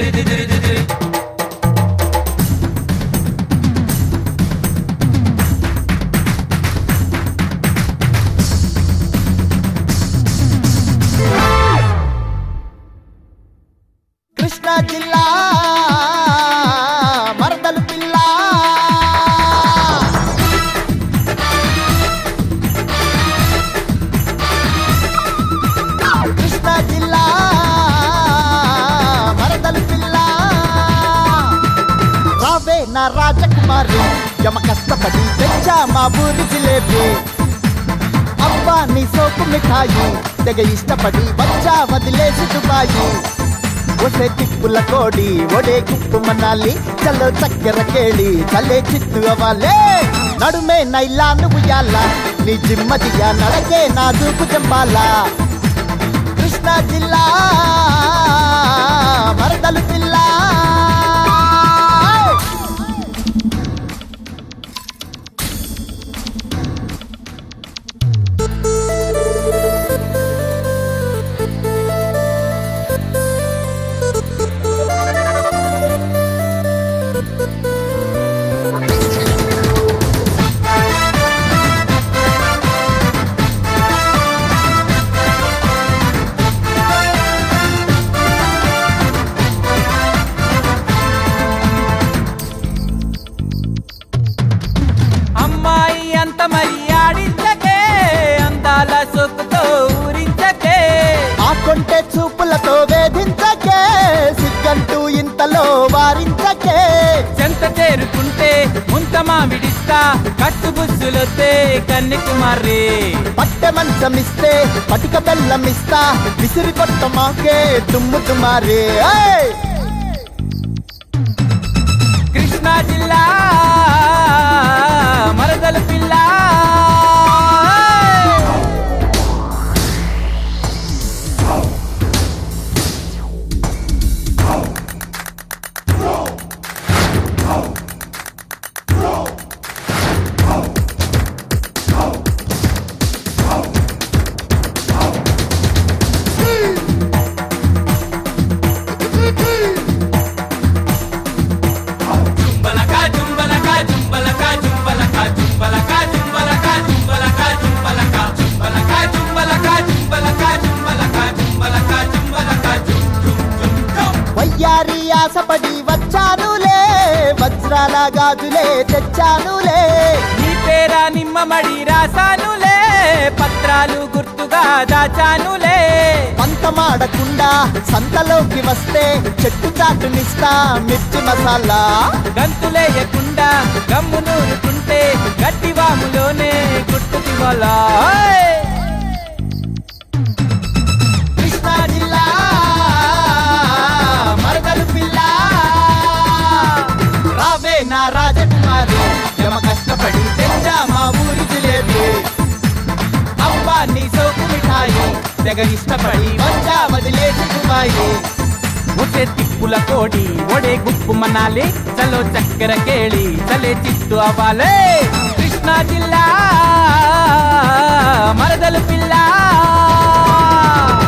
కృష్ణా జిల్లా మరదలు పిల్ల కృష్ణా జిల్లా మరదలు పిల్ల రావే నా రాజకుమారి యమ కష్టపడి తెచ్చా మా ఊరి జిలేబీ అబ్బా నీ సోపు మిఠాయి తెగ ఇష్టపడి వచ్చా వదిలేసి దుబాయి ఒసే తిప్పుల కోడి ఒడే కుప్పు మనాలి చలో చక్కెర కేళి చలే చిత్తు అవ్వాలే నడుమే నైలా నువ్వు యాల నీ జిమ్మదియా నడకే నా దూకు జంబాలా కృష్ణా జిల్లా మరదలు పిల్ల అమ్మాయి అంత మరి ఆడించకే అందాల సొక్కుతో ఊరించకే ఆ కొంటె చూపులతో వేధించకే సిగ్గంటూ ఇంతలో వారించకే చెంత చేరుకుంటే ముంత మామిడిస్తా కట్టు బుజ్జులొత్తే కన్యకుమారి పట్టె మంచమిస్తే పటిక బెల్లమిస్తా విసిరి కొట్ట మాకే దుమ్ము దుమారే ఏయ్! కృష్ణా జిల్లా మరదల పిల్ల జుంబలకా జుంబలకా జుంబలకా జుంబలకా జుంబలకా జుంబలకా జుంబలకా జుంబలకా జుంబలకా జుంబలకా జుంబలకా జుంబలకా జుంబలకా జుంబలకా జుం జుం జుం జుం వయ్యారి ఆశపడి వచ్చానులే వజ్రాల గాజులే తెచ్చానులే నీ పేరా నిమ్మమడి రాసానులే పత్రాలు గుర్తుగా దాచానులే పంతమాడకుండా సంతలోకి వస్తే చెట్టు చాటునిస్తా మిర్చి మసాలా గంతులేయకుండా గమ్ము నూరుకుంటే గట్టివాములోనే గుర్తుకి వాళ్ళ కృష్ణా జిల్లా మరదలు పిల్ల రావే నా రాజకుమారి యమ కష్టపడి తెచ్చా మా ఊరి జిలేబీ అబ్బా నీ సోపు మిఠాయి తెగ ఇష్టపడి వచ్చా వదిలేసి దుబాయి ముసే తిప్పుల కోడి ఒడే గుప్పు మనాలి చలో చక్కెర కేళి చలే చిత్తు అవ్వాలే కృష్ణా జిల్లా మరదలు పిల్ల